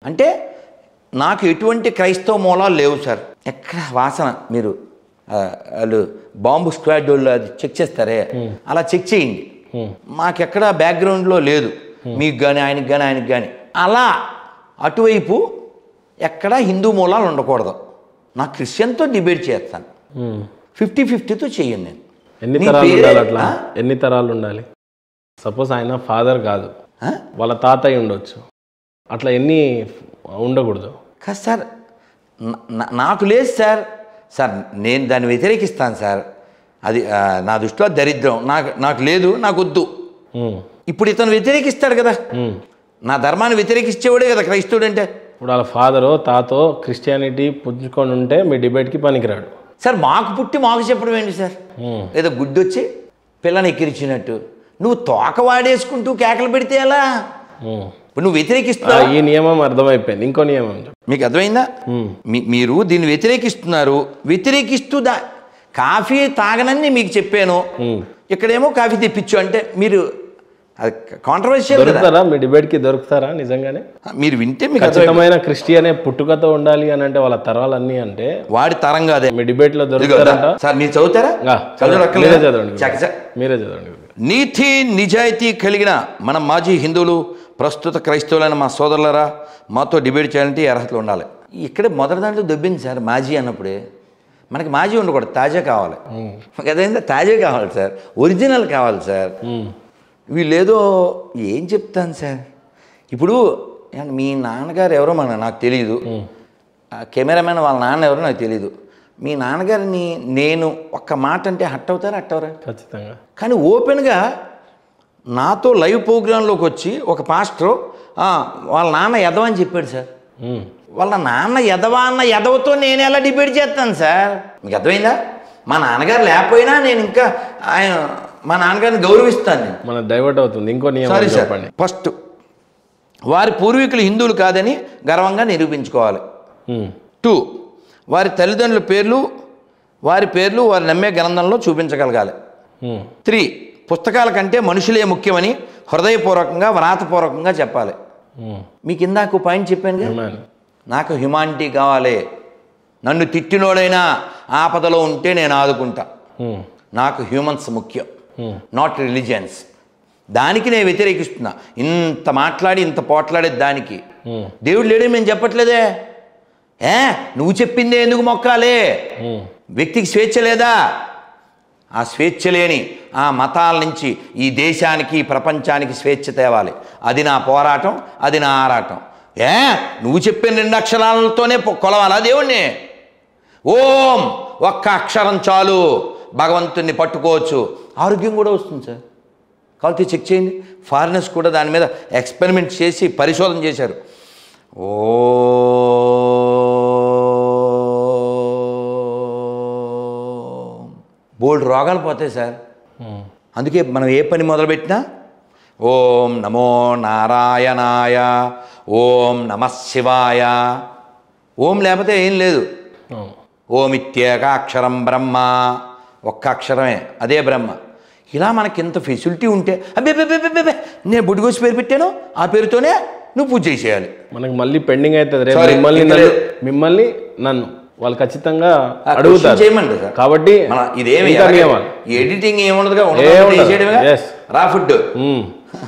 అంటే నాకు ఎటువంటి క్రైస్తవ మూలాలు లేవు సార్ ఎక్కడ వాసన మీరు ఆ, వాళ్ళు బాంబు స్క్వాడ్ వాళ్ళు అది చెక్ చేస్తారే అలా చెక్ చేయండి మాకెక్కడ బ్యాక్గ్రౌండ్లో లేదు మీకు కానీ ఆయనకి కానీ ఆయనకి కానీ అలా అటువైపు ఎక్కడ హిందూ మూలాలు ఉండకూడదు నా క్రిస్టియన్తో డిబేట్ చేస్తాను ఉమ్. ఫిఫ్టీ ఫిఫ్టీతో చెయ్యను నేను ఎన్ని నీ తరాలు పేరే- ఉండాలి అట్లా ఆ? ఎన్ని తరాలు ఉండాలి సపోజ్ ఆయన ఫాదర్ కాదు ఆ? వాళ్ళ తాతయ్య ఉండొచ్చు అట్లా ఎన్ని ఉండకూడదు కాదు సార్ నా- నా- నాకు లేదు సార్ సార్ నేను దాన్ని వ్యతిరేకిస్తాను సార్ అది ఆ, నా దృష్టిలో దరిద్రం నాకు నాకు లేదు నాకు వద్దు ఉమ్. ఇప్పుడు ఇతను వ్యతిరేకిస్తాడు కదా ఉమ్. నా ధర్మాన్ని వ్యతిరేకించేవాడే కదా క్రైస్తవుడు అంటే ఇప్పుడు వాళ్ళ ఫాదరో తాతో క్రిస్టియానిటీ పుంజుకొని ఉంటే మీ డిబేట్కి పనికిరాడు సార్ మాకు పుట్టి మాకు చెప్పడం ఏంటి సార్ ఉమ్. ఏదో గుడ్డొచ్చి పిల్లని ఎక్కిరించినట్టు నువ్వు తోక వాడేసుకుంటూ కేకలు పెడితే ఎలా ఉమ్. ఇప్పుడు నువ్వు ఆ, వ్యతిరేకిస్తున్నావు ఈ నియమం అర్థమైపోయింది ఇంకో నియమం చెప్పు మీకు అర్థమైందా ఉమ్. మీ మీరు దీన్ని వ్యతిరేకిస్తున్నారు వ్యతిరేకిస్తూ దా కాఫీ తాగనని మీకు చెప్పాను ఉమ్. ఇక్కడేమో కాఫీ తెప్పించు అంటే మీరు అది కాంట్రవర్షియల్ కదా దొరుకుతారా మీ డిబేట్కి దొరుకుతారా నిజంగానే మీరు వింటే మీకు అర్థం ఖచ్చితమైన క్రిస్టియనే పుట్టుకతో ఉండాలి అని అంటే వాళ్ళ తరాలన్నీ అంటే వాడి తరం కాదే మీ డిబేట్లో ఇదిగో దొరుకుతారంట సార్ మీరు చదువుతారా ఆ, చదవడం మీరే అక్కర్లేదా? చదవండి చకచక. మీరే చదవండి నీతి నిజాయితీ కలిగిన మన మాజీ హిందువులు ప్రస్తుత క్రైస్తవులైన మా సోదరులరా మాతో డిబేట్ చేయాలంటే ఈ అర్హతలు ఉండాలి ఇక్కడే మొదటి దాంట్లో దొబ్బింది సార్ మాజీ అన్నప్పుడే మనకి మాజీ ఉండకూడదు తాజా కావాలి అదైందా తాజా కావాలి సార్ ఒరిజినల్ కావాలి సార్ ఉమ్. వీళ్ళేదో ఏం చెప్తాను సార్ ఇప్పుడు ఏమండి, మీ నాన్నగారు ఎవరో మన నాకు తెలియదు ఆ కెమెరామెన్ వాళ్ళ నాన్న ఎవరో నాకు తెలియదు మీ నాన్నగారిని నేను ఒక్క మాట అంటే హట్ అవుతారా హట్ అవరా ఖచ్చితంగా కానీ ఓపెన్గా నాతో లైవ్ ప్రోగ్రాంలోకి వచ్చి ఒక పాస్టర్ వాళ్ళ నాన్న ఎదవ అని చెప్పాడు సార్ ఉమ్. వాళ్ళ నాన్న ఎదవా అన్న ఎదవతో నేను ఎలా డిబేట్ చేస్తాను సార్ మీకు అర్థమైందా మా నాన్నగారు లేకపోయినా నేను ఇంకా ఆయన మా నాన్నగారిని గౌరవిస్తాను నేను మన డైవర్ట్ అవుతుంది ఇంకో నియమం సారీ సార్ చెప్పండి ఫస్ట్ వారి పూర్వీకులు హిందువులు కాదని గర్వంగా నిరూపించుకోవాలి ఉమ్. టూ వారి తల్లిదండ్రుల పేర్లు వారి పేర్లు వారి నమ్మే గ్రంథంలో చూపించగలగాలి ఉమ్. త్రీ పుస్తకాల కంటే మనుషులే ముఖ్యమని హృదయపూర్వకంగా వ్రాతపూర్వకంగా చెప్పాలి ఉమ్. మీకు ఇందాక పాయింట్ చెప్పాను కదా Amen. నాకు హ్యుమానిటీ కావాలి నన్ను తిట్టినోడైనా ఆపదలో ఉంటే నేను ఆదుకుంటా ఉమ్. నాకు హ్యూమన్స్ ముఖ్యం ఉమ్. నాట్ రిలీజియన్స్ దానికి నేను వ్యతిరేకిస్తున్నా ఇంత మాట్లాడి ఇంత పోట్లాడేది దానికి ఉమ్. దేవుడు లేడే మేము చెప్పట్లేదే ఏ నువ్వు చెప్పిందే ఎందుకు మొక్కాలే ఉమ్. వ్యక్తికి స్వేచ్ఛ లేదా ఆ స్వేచ్ఛ లేని ఆ మతాల నుంచి ఈ దేశానికి ఈ ప్రపంచానికి స్వేచ్ఛ తేవాలి అది నా పోరాటం అది నా ఆరాటం ఏ నువ్వు చెప్పిన రెండు అక్షరాలతోనే పొ- కొలవాలా దేవుణ్ణి ఓం ఒక్క అక్షరం చాలు భగవంతుణ్ణి పట్టుకోవచ్చు ఆరోగ్యం కూడా వస్తుంది సార్ కాబట్టి చెక్ చేయండి ఫారినర్స్ కూడా దాని మీద ఎక్స్పెరిమెంట్ చేసి పరిశోధన చేశారు ఓ బోల్డ్ రోగాలు పోతాయి సార్ ఉమ్. అందుకే మనం ఏ పని మొదలుపెట్టినా ఓం నమో నారాయణాయ ఓం నమ శివాయ ఓం లేకపోతే ఏం లేదు అవును. ఓం ఇత్యేక అక్షరం బ్రహ్మ ఒక్క అక్షరమే అదే బ్రహ్మ ఇలా మనకి ఇంత ఫెసిలిటీ ఉంటే అబ్బే అబ్బే, అబ్బే, అబ్బే, అబ్బే, నేను బుడ్డిగోసి పేరు పెట్టాను ఆ పేరుతోనే నువ్వు పూజ చేసేయాలి మనకి మళ్ళీ పెండింగ్ అవుతుంది రేపు Sorry, మిమ్మల్ని ఇంకా నన్ను లేదు. మిమ్మల్ని నన్ను వాళ్ళు ఖచ్చితంగా ఆ question అడుగుతారు చేయమండి సార్ కాబట్టి మన ఇదేమి ఇంకా నియమాలు ఎడిటింగ్ ఏముండదుగా ఏముండదు. ఉండదు Yes. రా ఫుడ్ ఉమ్.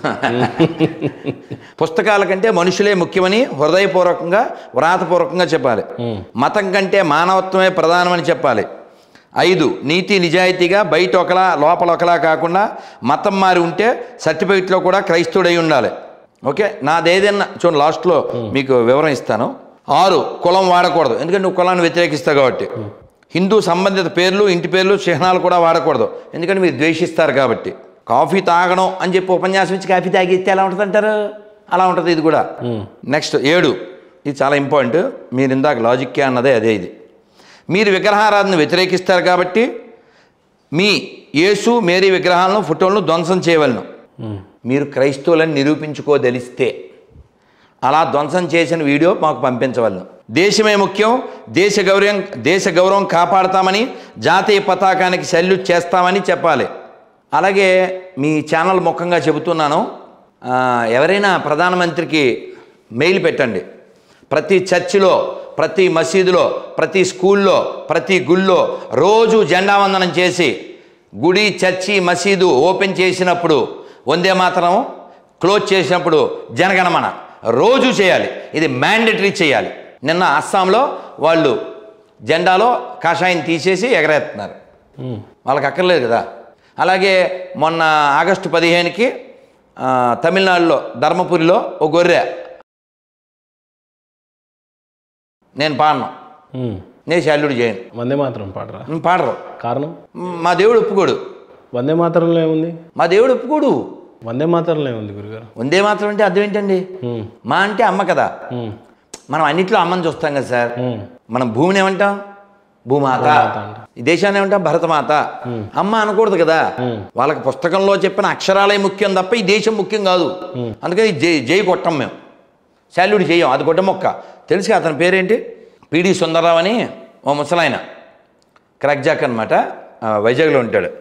పుస్తకాల కంటే మనుషులే ముఖ్యమని హృదయపూర్వకంగా వ్రాతపూర్వకంగా చెప్పాలి మతం కంటే మానవత్వమే ప్రధానమని చెప్పాలి ఐదు నీతి నిజాయితీగా బయట ఒకలా లోపల ఒకలా కాకుండా మతం మారి ఉంటే సర్టిఫికెట్లో కూడా క్రైస్తవుడై ఉండాలి ఓకే నాదేదన్నా చూడండి లాస్ట్లో మీకు వివరం ఇస్తాను ఆరు కులం వాడకూడదు ఎందుకంటే నువ్వు కులాన్ని వ్యతిరేకిస్తావు కాబట్టి హిందూ సంబంధిత పేర్లు ఇంటి పేర్లు చిహ్నాలు కూడా వాడకూడదు ఎందుకంటే మీరు ద్వేషిస్తారు కాబట్టి కాఫీ తాగడం అని చెప్పి ఉపన్యాసం ఇచ్చి కాఫీ తాగిస్తే ఎలా ఉంటుంది అంటారు అలా ఉంటుంది ఇది కూడా నెక్స్ట్ ఏడు ఇది చాలా ఇంపార్టెంట్ మీరు ఇందాక లాజిక్కే అన్నదే అదే ఇది మీరు విగ్రహారాధన వ్యతిరేకిస్తారు కాబట్టి మీ యేసు మేరీ విగ్రహాలను ఫోటోలను ధ్వంసం చేయవలను మీరు క్రైస్తవులని నిరూపించుకోదలిస్తే అలా ధ్వంసం చేసిన వీడియో మాకు పంపించవలను దేశమే ముఖ్యం దేశ గౌరవం దేశ గౌరవం కాపాడతామని జాతీయ పతాకానికి సెల్యూట్ చేస్తామని చెప్పాలి అలాగే మీ ఛానల్ ముఖంగా చెబుతున్నాను ఆ, ఎవరైనా ప్రధానమంత్రికి మెయిల్ పెట్టండి ప్రతి చర్చిలో ప్రతి మసీదులో ప్రతి స్కూల్లో ప్రతి గుళ్ళో రోజు జెండా వందనం చేసి గుడి చర్చి మసీదు ఓపెన్ చేసినప్పుడు వందే మాత్రం క్లోజ్ చేసినప్పుడు జనగణమన రోజు చేయాలి ఇది మ్యాండేటరీ చేయాలి నిన్న అస్సాంలో వాళ్ళు జెండాలో కాషాయం తీసేసి ఎగరేస్తున్నారు ఉమ్. వాళ్ళకి అక్కర్లేదు కదా అలాగే మొన్న ఆగస్టు పదిహేనుకి ఆ, తమిళనాడులో ధర్మపురిలో ఓ గొర్రె నేను పాడను ఉమ్. నేను శాల్యుడు చేయను వందే మాత్రం పాడరా ఉమ్, పాడరు కారణం ఉమ్, మా దేవుడు ఒప్పుకోడు వందే మాత్రంలో ఏముంది మా దేవుడు ఒప్పుకోడు వందే మాత్రంలో ఏముంది గురుగారు వందే మాత్రం అంటే అర్థం ఏంటండి ఉమ్. మా అంటే అమ్మ కదా ఉమ్. మనం అన్నిట్లో అమ్మని చూస్తాం కదా సార్ ఉమ్. మనం భూమిని ఏమంటాం భూమాత ఈ దేశాన్ని ఏమంటాం భరతమాత అమ్మ అనకూడదు కదా వాళ్ళకి పుస్తకంలో చెప్పిన అక్షరాలే ముఖ్యం తప్ప ఈ దేశం ముఖ్యం కాదు అందుకని జై జై కొట్టం మేము శాల్యుడు చేయం అది కొట్ట మొక్క తెలుసు అతని పేరేంటి పిడి సుందరరావు అని ఓ ముసలాయన క్రాక్జాక్ అనమాట వైజాగ్లో ఉంటాడు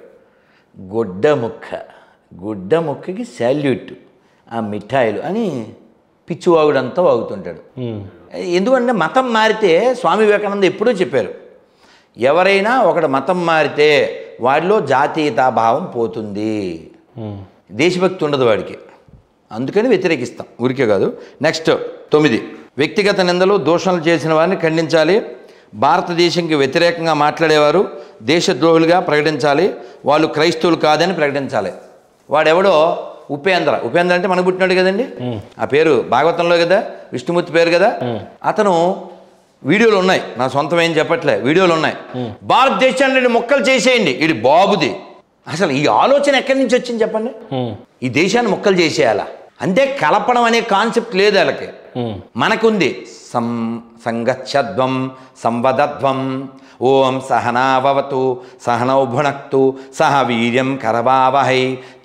గుడ్డ ముక్క గుడ్డ ముక్కకి శాల్యూట్ ఆ మిఠాయిలు అని పిచ్చివాగుడంతా వాగుతుంటాడు ఉమ్. ఎందుకంటే మతం మారితే స్వామి వివేకానంద ఎప్పుడూ చెప్పారు ఎవరైనా ఒకటి మతం మారితే వాడిలో జాతీయతా భావం పోతుంది ఉమ్. దేశభక్తి ఉండదు వాడికి అందుకని వ్యతిరేకిస్తాం ఊరికే కాదు నెక్స్ట్ తొమ్మిది వ్యక్తిగత నిందలు దూషణలు చేసిన వారిని ఖండించాలి భారతదేశంకి వ్యతిరేకంగా మాట్లాడేవారు దేశద్రోహులుగా ప్రకటించాలి వాళ్ళు క్రైస్తవులు కాదని ప్రకటించాలి వాడెవడో ఉపేంద్ర ఉపేంద్ర అంటే మనకు పుట్టినాడు కదండి ఆ పేరు భాగవతంలో కదా విష్ణుమూర్తి పేరు కదా అతను వీడియోలు ఉన్నాయి నా సొంతం ఏం చెప్పట్లే వీడియోలు ఉన్నాయి భారతదేశాన్ని మొక్కలు చేసేయండి ఇది బాబుది అసలు ఈ ఆలోచన ఎక్కడి నుంచి వచ్చింది చెప్పండి ఉమ్. ఈ దేశాన్ని మొక్కలు చేసేయాలా అంతే కలపడం అనే కాన్సెప్ట్ లేదు వాళ్ళకి ఉమ్. మనకుంది సం సంగచ్చధ్వం సంవదధ్వం ఓం సహనావతు సహనౌ భునక్తు సహ వీర్యం కరవావహై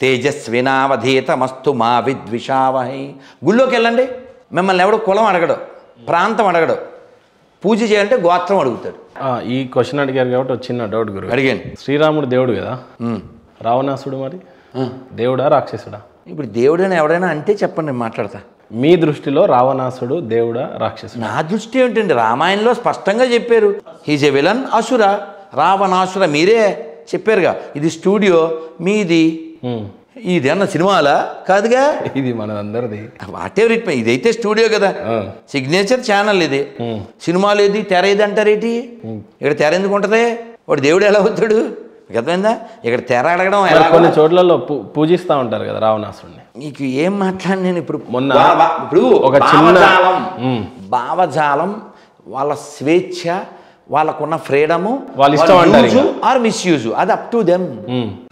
తేజస్వినావధీతమస్తు మా విద్విషావహై గుళ్ళోకి వెళ్ళండి మిమ్మల్ని ఎవడు కులం అడగడు ప్రాంతం అడగడు పూజ చేయాలంటే గోత్రం అడుగుతాడు ఆ, ఈ క్వశ్చన్ అడిగారు కాబట్టి వచ్చిన డౌట్ గురు అడిగాను శ్రీరాముడు దేవుడు కదా ఉమ్. రావణాసుడు మరి ఆ. దేవుడా రాక్షసుడా ఇప్పుడు దేవుడైనా ఎవడైనా అంటే చెప్పండి నేను మాట్లాడతా మీ దృష్టిలో రావణాసుడు దేవుడా రాక్షసుడు నా దృష్టి ఏమిటండి రామాయణంలో స్పష్టంగా చెప్పారు హీజ్ ఎ విలన్ అసుర రావణాసుర మీరే చెప్పారుగా ఇది స్టూడియో మీది ఇది అన్న సినిమాలా కాదుగా ఇది మనదందరిది వాట్ ఎవర్ ఇట్ ఇదైతే స్టూడియో కదా ఆ. సిగ్నేచర్ ఛానల్ ఇది సినిమాలు ఏది తెర ఏది అంటారేటి ఇక్కడ తెర ఎందుకు ఉంటుంది వాడు దేవుడు ఎలా అవుతాడు మీకు అర్థమైందా ఇక్కడ తెర అడగడం మరి ఎలా కొన్ని చోట్లలో పూ- పూజిస్తా ఉంటారు కదా రావణాసుడిని నీకు ఏం మాట్లాడి నేను ఇప్పుడు మొన్న వా- వా- ఇప్పుడు ఒక చిన్న- భావజాలం మ్. భావజాలం వాళ్ళ స్వేచ్ఛ వాళ్ళకున్న ఫ్రీడము వాళ్ళ ఇష్టం అంటారు ఆర్ మిస్యూజ్ అది అప్ టు దెమ్ ఉమ్.